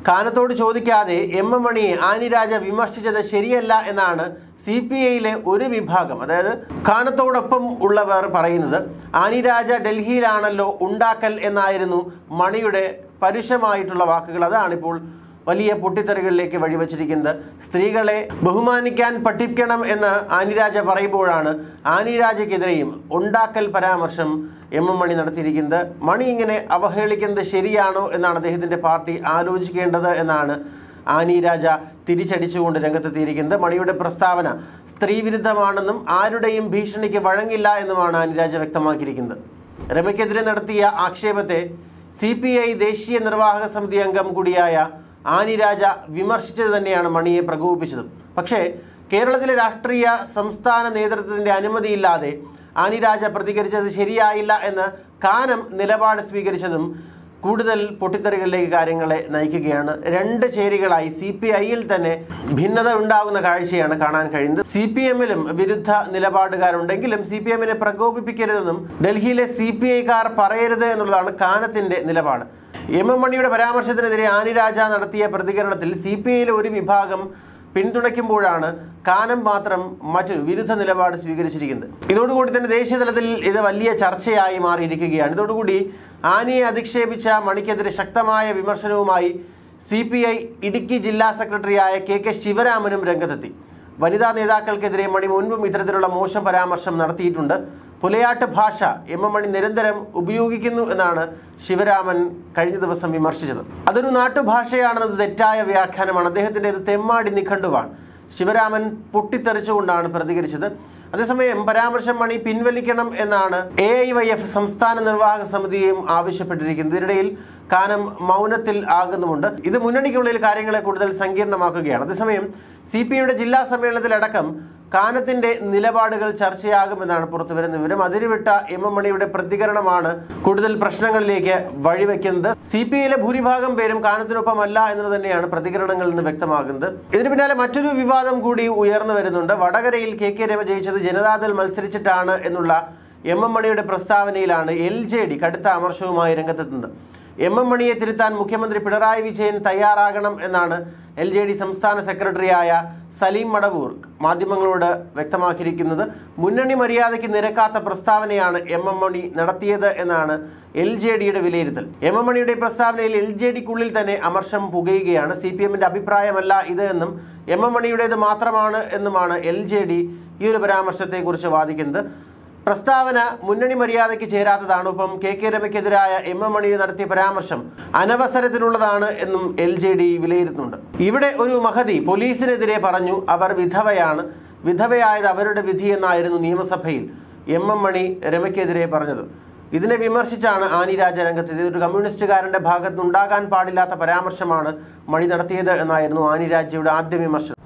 കാനത്തോട് ചോദിക്കാതെ M M മണിയെ ആനിരാജ വിമർശിച്ചത് ശരിയല്ല എന്നാണ് സി പി ഐയിലെ ഒരു വിഭാഗം അതായത് കാനത്തോടൊപ്പം ഉള്ളവർ പറയുന്നത് ആനിരാജ ഡൽഹിയിലാണല്ലോ ഉണ്ടാക്കൽ എന്നായിരുന്നു മണിയുടെ പരുഷമായിട്ടുള്ള വാക്കുകൾ അതാണിപ്പോൾ വലിയ പൊട്ടിത്തെറികളിലേക്ക് വഴിവെച്ചിരിക്കുന്നത് സ്ത്രീകളെ ബഹുമാനിക്കാൻ പഠിക്കണം എന്ന് ആനിരാജ പറയുമ്പോഴാണ് ആനിരാജയ്ക്കെതിരെയും ഉണ്ടാക്കൽ പരാമർശം എം എം മണി നടത്തിയിരിക്കുന്നത് മണി ഇങ്ങനെ അവഹേളിക്കുന്നത് ശരിയാണോ എന്നാണ് അദ്ദേഹത്തിന്റെ പാർട്ടി ആലോചിക്കേണ്ടത് എന്നാണ് ആനി രാജ തിരിച്ചടിച്ചുകൊണ്ട് രംഗത്തെത്തിയിരിക്കുന്നത് മണിയുടെ പ്രസ്താവന സ്ത്രീവിരുദ്ധമാണെന്നും ആരുടെയും ഭീഷണിക്ക് വഴങ്ങില്ല എന്നുമാണ് ആനി രാജ വ്യക്തമാക്കിയിരിക്കുന്നത് രമയ്ക്കെതിരെ നടത്തിയ ആക്ഷേപത്തെ സി പി ഐ ദേശീയ നിർവാഹക സമിതി അംഗം കൂടിയായ ആനി രാജ വിമർശിച്ചത് തന്നെയാണ് മണിയെ പ്രകോപിപ്പിച്ചത് പക്ഷേ കേരളത്തിലെ രാഷ്ട്രീയ സംസ്ഥാന നേതൃത്വത്തിന്റെ അനുമതിയില്ലാതെ ആനി രാജ പ്രതികരിച്ചത് ശരിയായില്ല എന്ന് കാനം നിലപാട് സ്വീകരിച്ചതും കൂടുതൽ പൊട്ടിത്തെറികളിലേക്ക് കാര്യങ്ങളെ നയിക്കുകയാണ് രണ്ട് ചേരികളായി സി പി ഐയിൽ തന്നെ ഭിന്നത ഉണ്ടാകുന്ന കാഴ്ചയാണ് കാണാൻ കഴിയുന്നത് സി പി എമ്മിലും വിരുദ്ധ നിലപാടുകാരുണ്ടെങ്കിലും സി പി എമ്മിനെ പ്രകോപിപ്പിക്കരുതെന്നും ഡൽഹിയിലെ സി പി ഐക്കാർ പറയരുത് എന്നുള്ളതാണ് കാനത്തിന്റെ നിലപാട് എം എം മണിയുടെ പരാമർശത്തിനെതിരെ ആനിരാജ നടത്തിയ പ്രതികരണത്തിൽ സി പി ഐയിലെ ഒരു വിഭാഗം പിന്തുണയ്ക്കുമ്പോഴാണ് കാനം മാത്രം മറ്റൊരു വിരുദ്ധ നിലപാട് സ്വീകരിച്ചിരിക്കുന്നത് ഇതോടുകൂടി തന്നെ ദേശീയ തലത്തിൽ ഇത് വലിയ ചർച്ചയായി മാറിയിരിക്കുകയാണ് ഇതോടുകൂടി ആനിയെ അധിക്ഷേപിച്ച മണിക്കെതിരെ ശക്തമായ വിമർശനവുമായി സി പി ഐ ഇടുക്കി ജില്ലാ സെക്രട്ടറിയായ കെ കെ ശിവരാമനും രംഗത്തെത്തി വനിതാ നേതാക്കൾക്കെതിരെ മണി മുൻപും ഇത്തരത്തിലുള്ള മോശം പരാമർശം നടത്തിയിട്ടുണ്ട് പുലയാട്ട് ഭാഷ എം എം മണി നിരന്തരം ഉപയോഗിക്കുന്നു എന്നാണ് ശിവരാമൻ കഴിഞ്ഞ ദിവസം വിമർശിച്ചത് അതൊരു നാട്ടുഭാഷയാണെന്നത് തെറ്റായ വ്യാഖ്യാനമാണ് അദ്ദേഹത്തിൻ്റെ ഇത് തെമ്മാടി നിഘണ്ടുവാണ് ശിവരാമൻ പൊട്ടിത്തെറിച്ചുകൊണ്ടാണ് പ്രതികരിച്ചത് അതേസമയം പരാമർശം മണി പിൻവലിക്കണം എന്നാണ് എ ഐ വൈ എഫ് സംസ്ഥാന നിർവാഹക സമിതിയും ആവശ്യപ്പെട്ടിരിക്കുന്നത് ഇതിനിടയിൽ കാനം മൗനത്തിൽ ആകുന്നുമുണ്ട് ഇത് മുന്നണിക്കുള്ളിൽ കാര്യങ്ങളെ കൂടുതൽ സങ്കീർണമാക്കുകയാണ് അതേസമയം സി പി ഐയുടെ ജില്ലാ സമ്മേളനത്തിലടക്കം കാനത്തിന്റെ നിലപാടുകൾ ചർച്ചയാകുമെന്നാണ് പുറത്തുവരുന്ന വിവരം അതിരുവിട്ട എം എം മണിയുടെ പ്രതികരണമാണ് കൂടുതൽ പ്രശ്നങ്ങളിലേക്ക് വഴിവെക്കുന്നത് സി പി ഐയിലെ ഭൂരിഭാഗം പേരും കാനത്തിനൊപ്പമല്ല എന്നത് തന്നെയാണ് പ്രതികരണങ്ങളിൽ നിന്ന് വ്യക്തമാകുന്നത് ഇതിന് പിന്നാലെ മറ്റൊരു വിവാദം കൂടി ഉയർന്നു വരുന്നുണ്ട് വടകരയിൽ കെ കെ രമ ജയിച്ചത് ജനതാദൾ മത്സരിച്ചിട്ടാണ് എന്നുള്ള എം എം മണിയുടെ പ്രസ്താവനയിലാണ് എൽ ജെ ഡി കടുത്ത അമർഷവുമായി രംഗത്തെത്തുന്നത് എം എം മണിയെ തിരുത്താൻ മുഖ്യമന്ത്രി പിണറായി വിജയൻ തയ്യാറാകണം എന്നാണ് എൽ ജെ ഡി സംസ്ഥാന സെക്രട്ടറിയായ സലീം മടവൂർ മാധ്യമങ്ങളോട് വ്യക്തമാക്കിയിരിക്കുന്നത് മുന്നണി മര്യാദയ്ക്ക് നിരക്കാത്ത പ്രസ്താവനയാണ് എം എം മണി നടത്തിയത് എന്നാണ് എൽ ജെ ഡിയുടെ വിലയിരുത്തൽ എം എം മണിയുടെ ഈ പ്രസ്താവനയിൽ എൽ ജെ ഡിക്കുള്ളിൽ തന്നെ അമർഷം പുകയുകയാണ് സി പി എമ്മിന്റെ അഭിപ്രായമല്ല ഇത് എന്നും എം എം മണിയുടേത് മാത്രമാണ് എന്നുമാണ് എൽ ജെ ഡി ഈ ഒരു പരാമർശത്തെക്കുറിച്ച് വാദിക്കുന്നത് പ്രസ്താവന മുന്നണി മര്യാദയ്ക്ക് ചേരാത്തതാണ് ഒപ്പം കെ കെ രമയ്ക്കെതിരായ എം എം മണി നടത്തിയ പരാമർശം അനവസരത്തിനുള്ളതാണ് എന്നും എൽ ജെ ഡി വിലയിരുത്തുന്നുണ്ട് ഇവിടെ ഒരു മഹതി പോലീസിനെതിരെ പറഞ്ഞു അവർ വിധവയാണ് വിധവയായത് അവരുടെ വിധി എന്നായിരുന്നു നിയമസഭയിൽ എം എം മണി രമയ്ക്കെതിരെ പറഞ്ഞത് ഇതിനെ വിമർശിച്ചാണ് ആനി രാജ രംഗത്ത് ഇത് ഒരു കമ്മ്യൂണിസ്റ്റുകാരന്റെ ഭാഗത്തുനിന്നുണ്ടാകാൻ പാടില്ലാത്ത പരാമർശമാണ് മണി നടത്തിയത് എന്നായിരുന്നു ആനി രാജയുടെ ആദ്യ വിമർശനം